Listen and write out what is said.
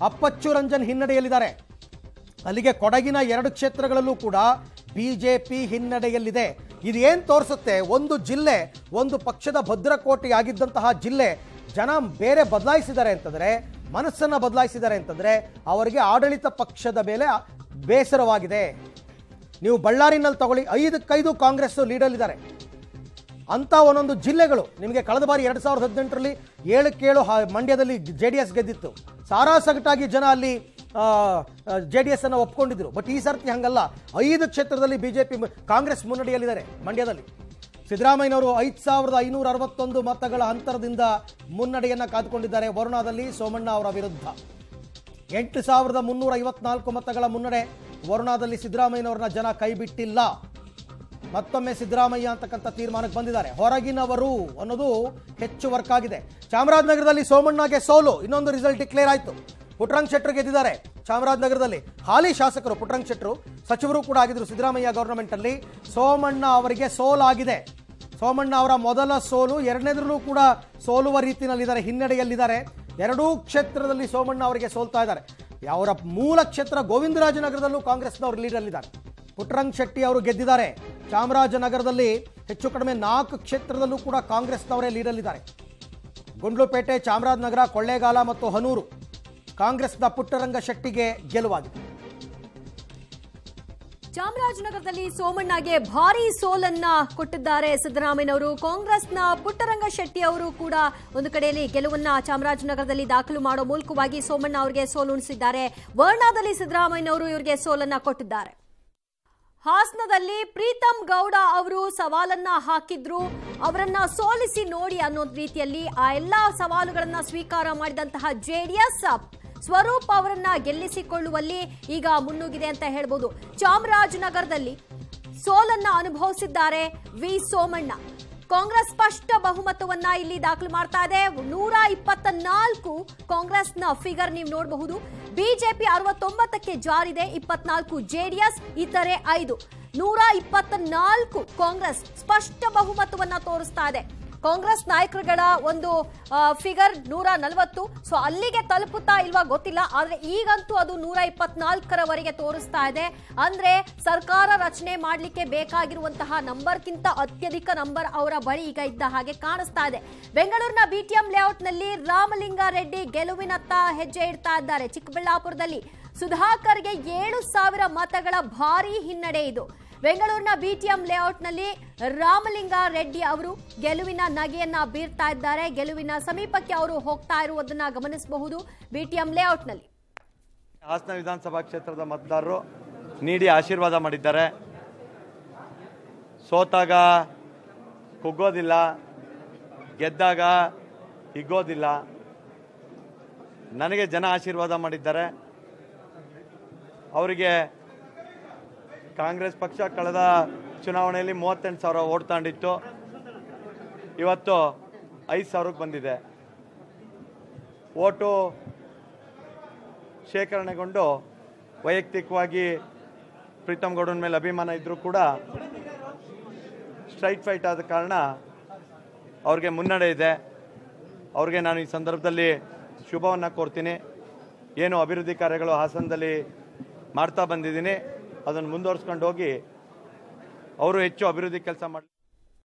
ಅಪ್ಪಚ್ಚು ರಂಜನ್ ಹಿನ್ನಡೆಯಲ್ಲಿದ್ದಾರೆ ಅಲ್ಲಿಗೆ ಕೊಡಗಿನ ಎರಡು ಕ್ಷೇತ್ರಗಳಲ್ಲೂ ಕೂಡ ಬಿಜೆಪಿ ಹಿನ್ನಡೆಯಲ್ಲಿದೆ ಇದು ಏನು ತೋರಿಸುತ್ತೆ ಒಂದು ಜಿಲ್ಲೆ ಒಂದು ಪಕ್ಷದ ಭದ್ರಕೋಟೆಯಾಗಿದ್ದಂತಹ ಜಿಲ್ಲೆ ಜನ ಬೇರೆ ಬದಲಾಯಿಸಿದ್ದಾರೆ ಅಂತಂದ್ರೆ ಮನಸ್ಸನ್ನು ಬದಲಾಯಿಸಿದ್ದಾರೆ ಅಂತಂದ್ರೆ ಅವರಿಗೆ ಆಡಳಿತ ಪಕ್ಷದ ಮೇಲೆ ಬೇಸರವಾಗಿದೆ ನೀವು ಬಳ್ಳಾರಿನಲ್ಲಿ ತಗೊಳ್ಳಿ ಐದಕ್ಕೈದು ಕಾಂಗ್ರೆಸ್ ಲೀಡಲ್ಲಿದ್ದಾರೆ ಅಂತ ಒಂದೊಂದು ಜಿಲ್ಲೆಗಳು ನಿಮಗೆ ಕಳೆದ ಬಾರಿ ಎರಡು ಸಾವಿರದ ಹದಿನೆಂಟರಲ್ಲಿ ಏಳಕ್ಕೇಳು ಹ- ಮಂಡ್ಯದಲ್ಲಿ ಜೆ ಡಿ ಎಸ್ ಗೆದ್ದಿತ್ತು ಸಾರಾ ಸಗಟಾಗಿ ಜನ ಅಲ್ಲಿ ಜೆ ಡಿ ಎಸ್ ಅನ್ನು ಒಪ್ಕೊಂಡಿದ್ರು ಬಟ್ ಈ ಸರ್ತಿ ಹಂಗಲ್ಲ ಐದು ಕ್ಷೇತ್ರದಲ್ಲಿ ಬಿಜೆಪಿ ಕಾಂಗ್ರೆಸ್ ಮುನ್ನಡೆಯಲ್ಲಿದ್ದಾರೆ ಮಂಡ್ಯದಲ್ಲಿ ಸಿದ್ದರಾಮಯ್ಯನವರು ಐದು ಸಾವಿರದ ಐನೂರ ಅರವತ್ತೊಂದು ಮತಗಳ ಅಂತರದಿಂದ ಮುನ್ನಡೆಯನ್ನು ಕಾದುಕೊಂಡಿದ್ದಾರೆ ವರುಣಾದಲ್ಲಿ ಸೋಮಣ್ಣ ಅವರ ವಿರುದ್ಧ ಎಂಟು ಸಾವಿರದ ಮುನ್ನೂರ ಐವತ್ನಾಲ್ಕು ಮತಗಳ ಮುನ್ನಡೆ ವರುಣಾದಲ್ಲಿ ಸಿದ್ದರಾಮಯ್ಯನವ್ರನ್ನ ಜನ ಕೈಬಿಟ್ಟಿಲ್ಲ ಮತ್ತೊಮ್ಮೆ ಸಿದ್ದರಾಮಯ್ಯ ಅಂತಕ್ಕಂಥ ತೀರ್ಮಾನಕ್ಕೆ ಬಂದಿದ್ದಾರೆ ಹೊರಗಿನವರು ಅನ್ನೋದು ಹೆಚ್ಚು ವರ್ಕ್ ಆಗಿದೆ ಚಾಮರಾಜನಗರದಲ್ಲಿ ಸೋಮಣ್ಣಗೆ ಸೋಲು ಇನ್ನೊಂದು ರಿಸಲ್ಟ್ ಡಿಕ್ಲೇರ್ ಆಯಿತು ಪುಟ್ರಂಗ್ ಶೆಟ್ಟರ್ ಗೆದ್ದಿದ್ದಾರೆ ಚಾಮರಾಜನಗರದಲ್ಲಿ ಹಾಲಿ ಶಾಸಕರು ಪುಟ್ರಂಗ್ ಶೆಟ್ಟರು ಸಚಿವರು ಕೂಡ ಆಗಿದ್ರು ಸಿದ್ದರಾಮಯ್ಯ ಗವರ್ನಮೆಂಟ್ ಅಲ್ಲಿ ಸೋಮಣ್ಣ ಅವರಿಗೆ ಸೋಲಾಗಿದೆ ಸೋಮಣ್ಣ ಅವರ ಮೊದಲ ಸೋಲು ಎರಡನೇದ್ರಲ್ಲೂ ಕೂಡ ಸೋಲುವ ರೀತಿಯಲ್ಲಿದ್ದಾರೆ ಹಿನ್ನಡೆಯಲ್ಲಿದ್ದಾರೆ ಎರಡೂ ಕ್ಷೇತ್ರದಲ್ಲಿ ಸೋಮಣ್ಣ ಅವರಿಗೆ ಸೋಲ್ತಾ ಇದ್ದಾರೆ ಅವರ ಮೂಲ ಕ್ಷೇತ್ರ ಗೋವಿಂದರಾಜನಗರದಲ್ಲೂ ಕಾಂಗ್ರೆಸ್ನವರು ಲೀಡಲ್ಲಿದ್ದಾರೆ ಪುಟ್ಟರಂಗ್ ಶೆಟ್ಟಿ ಅವರು ಗೆದ್ದಿದ್ದಾರೆ ಚಾಮರಾಜನಗರದಲ್ಲಿ ಹೆಚ್ಚು ಕಡಿಮೆ ನಾಲ್ಕು ಕ್ಷೇತ್ರದಲ್ಲೂ ಕೂಡ ಕಾಂಗ್ರೆಸ್ನವರೇ ಲೀಡಲ್ಲಿದ್ದಾರೆ ಗುಂಡ್ಲುಪೇಟೆ ಚಾಮರಾಜನಗರ ಕೊಳ್ಳೇಗಾಲ ಮತ್ತು ಹನೂರು ಕಾಂಗ್ರೆಸ್ನ ಪುಟ್ಟರಂಗ ಶೆಟ್ಟಿಗೆ ಗೆಲುವಾಗಿದೆ ಚಾಮರಾಜನಗರದಲ್ಲಿ ಸೋಮಣ್ಣಗೆ ಭಾರಿ ಸೋಲನ್ನ ಕೊಟ್ಟಿದ್ದಾರೆ ಸಿದ್ದರಾಮಯ್ಯನವರು ಕಾಂಗ್ರೆಸ್ನ ಪುಟ್ಟರಂಗ ಶೆಟ್ಟಿ ಅವರು ಕೂಡ ಒಂದು ಕಡೆಯಲ್ಲಿ ಗೆಲುವನ್ನ ಚಾಮರಾಜನಗರದಲ್ಲಿ ದಾಖಲು ಮಾಡೋ ಮೂಲಕವಾಗಿ ಸೋಮಣ್ಣ ಅವರಿಗೆ ಸೋಲುಣಿಸಿದ್ದಾರೆ ವರ್ಣಾದಲ್ಲಿ ಸಿದ್ದರಾಮಯ್ಯನವರು ಇವರಿಗೆ ಸೋಲನ್ನ ಕೊಟ್ಟಿದ್ದಾರೆ ಹಾಸನದಲ್ಲಿ ಪ್ರೀತಮ್ ಗೌಡ ಅವರು ಸವಾಲನ್ನ ಹಾಕಿದ್ರು ಅವರನ್ನ ಸೋಲಿಸಿ ನೋಡಿ ಅನ್ನೋ ರೀತಿಯಲ್ಲಿ ಆ ಎಲ್ಲಾ ಸವಾಲುಗಳನ್ನ ಸ್ವೀಕಾರ ಮಾಡಿದಂತಹ ಜೆಡಿಎಸ್ ಸ್ವರೂಪ್ ಅವರನ್ನ ಗೆಲ್ಲಿಸಿಕೊಳ್ಳುವಲ್ಲಿ ಈಗ ಮುನ್ನುಗ್ಗಿದೆ ಅಂತ ಹೇಳ್ಬೋದು ಚಾಮರಾಜನಗರದಲ್ಲಿ ಸೋಲನ್ನ ಅನುಭವಿಸಿದ್ದಾರೆ ವಿ ಸೋಮಣ್ಣ ಕಾಂಗ್ರೆಸ್ ಸ್ಪಷ್ಟ ಬಹುಮತವನ್ನ ಇಲ್ಲಿ ದಾಖಲು ಮಾಡ್ತಾ ಇದೆ ನೂರ ಇಪ್ಪತ್ತ ನಾಲ್ಕು ಕಾಂಗ್ರೆಸ್ನ ಫಿಗರ್ ನೀವು ನೋಡಬಹುದು ಬಿಜೆಪಿ ಅರವತ್ತೊಂಬತ್ತಕ್ಕೆ ಜಾರಿದೆ ಇಪ್ಪತ್ನಾಲ್ಕು ಜೆಡಿಎಸ್ ಇತರೆ ಐದು ನೂರ ಇಪ್ಪತ್ತ ನಾಲ್ಕು ಕಾಂಗ್ರೆಸ್ ಸ್ಪಷ್ಟ ಬಹುಮತವನ್ನ ತೋರಿಸ್ತಾ ಇದೆ ಕಾಂಗ್ರೆಸ್ ನಾಯಕರುಗಳ ಒಂದು ಫಿಗರ್ ನೂರ ನಲವತ್ತು ಸೊ ಅಲ್ಲಿಗೆ ತಲುಪುತ್ತಾ ಇಲ್ವಾ ಗೊತ್ತಿಲ್ಲ ಆದ್ರೆ ಈಗಂತೂ ಅದು ನೂರ ಇಪ್ಪತ್ನಾಲ್ಕರವರೆಗೆ ತೋರಿಸ್ತಾ ಇದೆ ಅಂದ್ರೆ ಸರ್ಕಾರ ರಚನೆ ಮಾಡಲಿಕ್ಕೆ ಬೇಕಾಗಿರುವಂತಹ ನಂಬರ್ಗಿಂತ ಅತ್ಯಧಿಕ ನಂಬರ್ ಅವರ ಬಳಿ ಈಗ ಇದ್ದ ಹಾಗೆ ಕಾಣಿಸ್ತಾ ಇದೆ ಬೆಂಗಳೂರಿನ ಬಿಟಿಎಂ ಲೇಔಟ್ನಲ್ಲಿ ರಾಮಲಿಂಗಾರೆಡ್ಡಿ ಗೆಲುವಿನತ್ತ ಹೆಜ್ಜೆ ಇಡ್ತಾ ಇದ್ದಾರೆ ಚಿಕ್ಕಬಳ್ಳಾಪುರದಲ್ಲಿ ಸುಧಾಕರ್ಗೆ ಏಳು ಸಾವಿರ ಮತಗಳ ಭಾರಿ ಹಿನ್ನಡೆ ಇದು ಬೆಂಗಳೂರಿನ ಬಿಟಿಎಂ ಲೇಔಟ್ನಲ್ಲಿ ರಾಮಲಿಂಗ ರೆಡ್ಡಿ ಅವರು ಗೆಲುವಿನ ನಗೆಯನ್ನ ಬೀರ್ತಾ ಇದ್ದಾರೆ ಗೆಲುವಿನ ಸಮೀಪಕ್ಕೆ ಅವರು ಹೋಗ್ತಾ ಇರುವುದನ್ನ ಗಮನಿಸಬಹುದು ಬಿಟಿಎಂ ಲೇಔಟ್ನಲ್ಲಿ ಹಾಸನ ವಿಧಾನಸಭಾ ಕ್ಷೇತ್ರದ ಮತದಾರರು ನೀಡಿ ಆಶೀರ್ವಾದ ಮಾಡಿದ್ದಾರೆ ಸೋತಾಗ ಕುಗ್ಗೋದಿಲ್ಲ ಗೆದ್ದಾಗ ಹಿಗ್ಗೋದಿಲ್ಲ ನನಗೆ ಜನ ಆಶೀರ್ವಾದ ಮಾಡಿದ್ದಾರೆ ಅವರಿಗೆ ಕಾಂಗ್ರೆಸ್ ಪಕ್ಷ ಕಳೆದ ಚುನಾವಣೆಯಲ್ಲಿ ಮೂವತ್ತೆಂಟು ಸಾವಿರ ಓಟ್ ತಗೊಂಡಿತ್ತು ಇವತ್ತು ಐದು ಸಾವಿರಕ್ಕೆ ಬಂದಿದೆ ಓಟು ಶೇಖರಣೆಗೊಂಡು ವೈಯಕ್ತಿಕವಾಗಿ ಪ್ರೀತಮ್ ಗೌಡನ ಮೇಲೆ ಅಭಿಮಾನ ಇದ್ದರೂ ಕೂಡ ಸ್ಟ್ರೈಟ್ ಫೈಟ್ ಆದ ಕಾರಣ ಅವ್ರಿಗೆ ಮುನ್ನಡೆ ಇದೆ ಅವ್ರಿಗೆ ನಾನು ಈ ಸಂದರ್ಭದಲ್ಲಿ ಶುಭವನ್ನು ಕೋರ್ತೀನಿ ಏನು ಅಭಿವೃದ್ಧಿ ಕಾರ್ಯಗಳು ಹಾಸನದಲ್ಲಿ ಮಾಡ್ತಾ ಬಂದಿದ್ದೀನಿ ಅದನ್ನು ಮುಂದುವರ್ಸ್ಕೊಂಡು ಹೋಗಿ ಅವರು ಹೆಚ್ಚು ಅಭಿವೃದ್ಧಿ ಕೆಲಸ ಮಾಡಿ